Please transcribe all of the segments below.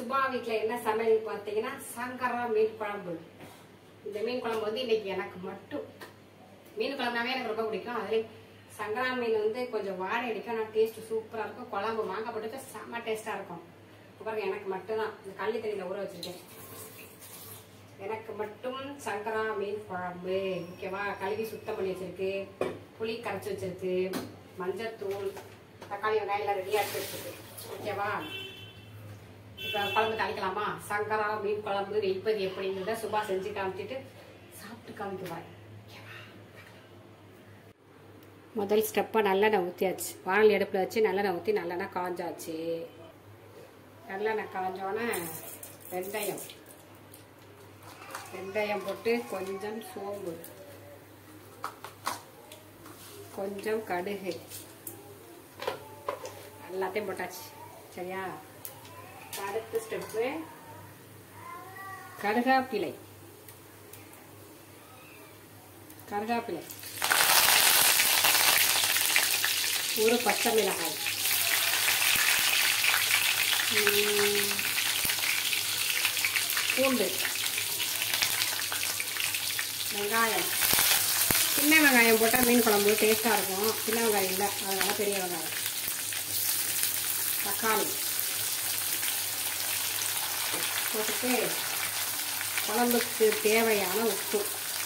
சுபா வீட்டில் என்ன சமையல் பார்த்தீங்கன்னா சங்கரா மீன் குழம்பு இந்த மீன் குழம்பு வந்து இன்னைக்கு எனக்கு மட்டும் மீன் குழம்புனாவே எனக்கு ரொம்ப பிடிக்கும் அதுலேயும் சங்கரா மீன் வந்து கொஞ்சம் வாடை அடிக்கும் ஆனால் டேஸ்ட் சூப்பராக இருக்கும் குழம்பு மாங்காய் போட்டு செம்ம டேஸ்ட்டாக இருக்கும் இப்ப பாருங்க எனக்கு மட்டும்தான் இந்த கள்ளி தண்ணியில் ஊற வச்சிருக்கேன் எனக்கு மட்டும் சங்கரா மீன் குழம்பு ஓகேவா கழுவி சுத்தம் பண்ணி வச்சிருக்கு புளி கரைச்சி வச்சிருக்கு மஞ்சத்தூள் தக்காளி வெங்காயம் எல்லாம் ரெடியாக எடுத்து வச்சிருக்கு ஓகேவா இப்போ குழம்பு தாளிக்கலாமா சங்கரா மீன் குழம்பு வைப்பது எப்படிங்கிறத சுபா செஞ்சு காமிச்சிட்டு சாப்பிட்டு காமிக்குவாய் முதல் ஸ்டெப்பாக நல்லெண்ணெய் ஊற்றியாச்சு வானல் அடுப்பில் வச்சு நல்லெண்ணெய் ஊற்றி நல்லெண்ணெய் காஞ்சாச்சு நல்லெண்ணெய் காஞ்சோன்னே வெந்தயம் வெந்தயம் போட்டு கொஞ்சம் சோம்பு கொஞ்சம் கடுகு எல்லாத்தையும் போட்டாச்சு சரியா அடுத்த ஸ்டெப்பு கருகாப்பிலை கருகாப்பிலை ஒரு பச்சை மிளகாய் உம், பூண்டு வெங்காயம் சின்ன வெங்காயம் போட்டால் மீன் குழம்பு டேஸ்ட்டாக இருக்கும் சின்ன வெங்காயம் இல்லை அதனால பெரிய வெங்காயம் தக்காளி போட்டுட்டு குழம்புக்கு தேவையான உப்பு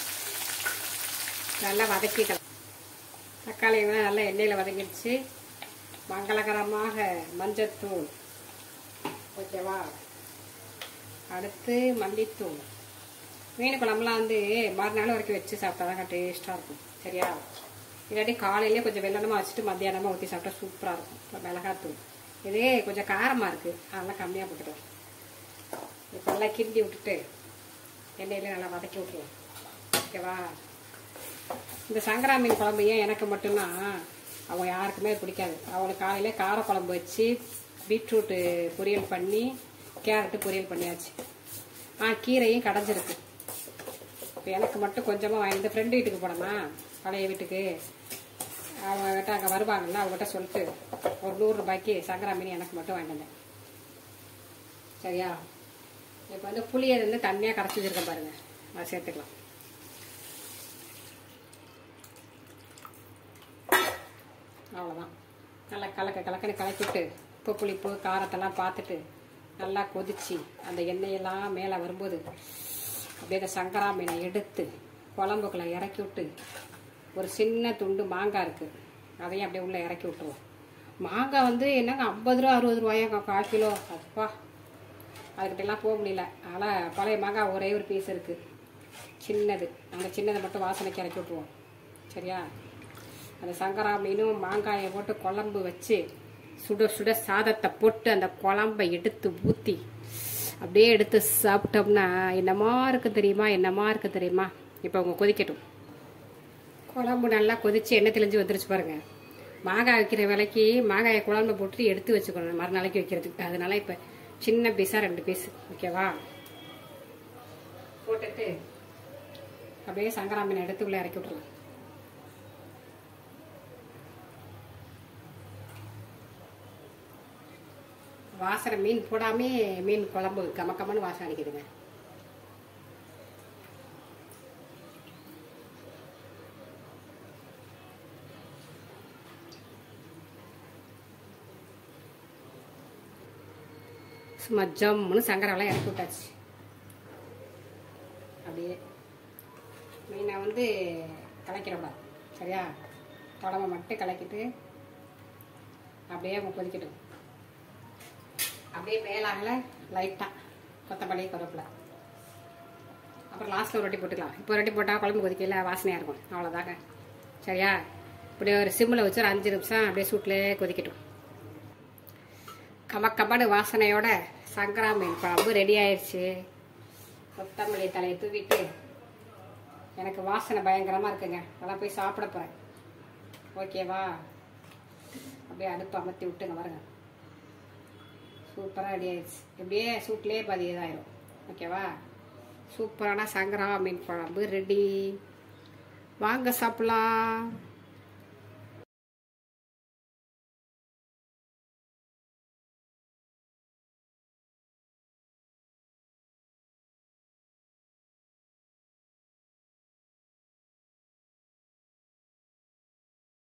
நல்லா வதக்கிக்கலாம் தக்காளி வெங்காயம் நல்லா எண்ணெயில் வதங்கிடுச்சு மங்களகரமாக மஞ்சத்தூள் ஓகேவா அடுத்து மல்லித்தூள் மீன் குழம்புலாம் வந்து மறுநாள் வரைக்கும் வச்சு சாப்பிட்டா தான் டேஸ்ட்டாக இருக்கும் சரியா இல்லாட்டி காலையிலே கொஞ்சம் வெள்ளனமாக வச்சுட்டு மத்தியானமாக ஊற்றி சாப்பிட்டா சூப்பராக இருக்கும் இப்போ மிளகாத்தூள் இதே கொஞ்சம் காரமாக இருக்குது அதெல்லாம் கம்மியாக போட்டுக்கலாம் இப்போ நல்லா கிண்டி விட்டுட்டு எண்ணெயில நல்லா வதக்கி விட்டுருவோம் ஓகேவா இந்த சங்கரா மீன் குழம்பு ஏன் எனக்கு மட்டும்தான் அவங்க யாருக்குமே பிடிக்காது அவங்களுக்கு காலையில கார குழம்பு வச்சு பீட்ரூட்டு பொரியல் பண்ணி கேரட்டு பொரியல் பண்ணியாச்சு ஆ கீரையும் கடைஞ்சிருக்கு இப்போ எனக்கு மட்டும் கொஞ்சமாக வாங்கி இந்த ஃப்ரெண்டு வீட்டுக்கு போனோமா பழைய வீட்டுக்கு அவங்ககிட்ட அங்கே வருவாங்கல்ல அவங்ககிட்ட சொல்லிட்டு ஒரு நூறு ரூபாய்க்கு சங்கரா மீன் எனக்கு மட்டும் வாங்கிட்டு வந்தேன் சரியா இப்போ வந்து புளியை வந்து தண்ணியாக கரைச்சி வச்சிருக்கேன் பாருங்க அதை சேர்த்துக்கலாம் அவ்வளோதான் நல்லா கலக்க கலக்கன்னு கலக்கிட்டு உப்பு புளிப்பு காரத்தெல்லாம் பார்த்துட்டு நல்லா கொதிச்சு அந்த எண்ணெயெல்லாம் மேலே வரும்போது அப்படியே அந்த சங்கரா மீனை எடுத்து குழம்புக்குள்ள இறக்கி விட்டு ஒரு சின்ன துண்டு மாங்காய் இருக்குது அதையும் அப்படியே உள்ளே இறக்கி விட்டுருவோம் மாங்காய் வந்து என்னங்க ஐம்பது ரூபா அறுபது ரூபாயா கால் கிலோ அப்பா அதுக்கிட்டலாம் போக முடியல அதனால் பழைய மாங்காய் ஒரே ஒரு பீஸ் இருக்குது சின்னது அந்த சின்னதை மட்டும் வாசனைக்கு இறக்கி விட்டுருவோம் சரியா அந்த சங்கரா மீனும் மாங்காயை போட்டு குழம்பு வச்சு சுட சுட சாதத்தை போட்டு அந்த குழம்பை எடுத்து ஊற்றி அப்படியே எடுத்து சாப்பிட்டோம்னா என்னமா இருக்கு தெரியுமா என்னமா இருக்கு தெரியுமா இப்போ அவங்க கொதிக்கட்டும் குழம்பு நல்லா கொதிச்சு எண்ணெய் தெளிஞ்சு வந்துருச்சு பாருங்க மாங்காய் வைக்கிற விலைக்கு மாங்காயை குழம்பு போட்டு எடுத்து வச்சுக்கணும் மறுநாளைக்கு வைக்கிறதுக்கு அதனால இப்போ சின்ன பீஸாக ரெண்டு பீஸ் ஓகேவா போட்டுட்டு அப்படியே சங்கரா மீன் எடுத்து உள்ள இறக்கி விட்டுருலாம் வாசனை மீன் போடாமே மீன் குழம்பு கம கமன்னு வாசனை அடிக்குதுங்க சும்மா ஜம்முன்னு சங்கராவெல்லாம் இறக்கி விட்டாச்சு அப்படியே மீனை வந்து கலக்கிடக்கூடாது சரியா குழம்ப மட்டும் கலக்கிட்டு அப்படியே கொதிக்கட்டும் அப்படியே மேலாகல லைட்டாக கொத்தமல்லி கருவேப்பிலை அப்புறம் லாஸ்ட்டில் ஒரு ரொட்டி போட்டுக்கலாம் இப்போ ரொட்டி போட்டால் குழம்பு கொதிக்கல வாசனையாக இருக்கும் அவ்வளோதாங்க சரியா இப்படி ஒரு சிம்மில் வச்சு ஒரு அஞ்சு நிமிஷம் அப்படியே சூட்டிலே கொதிக்கட்டும் கமக்கமான வாசனையோட சங்கரா மீன் குழம்பு ரெடி ஆயிடுச்சு கொத்தமல்லி தலையை தூவிட்டு எனக்கு வாசனை பயங்கரமாக இருக்குங்க அதான் போய் சாப்பிட போகிறேன் ஓகேவா அப்படியே அடுப்பு அமர்த்தி விட்டுங்க பாருங்க சூப்பராக ரெடி ஆயிடுச்சு இப்படியே சூட்லேயே பாதி இதாயிரும் ஓகேவா சூப்பரான சங்கரா மீன் குழம்பு ரெடி வாங்க சாப்பிடலாம்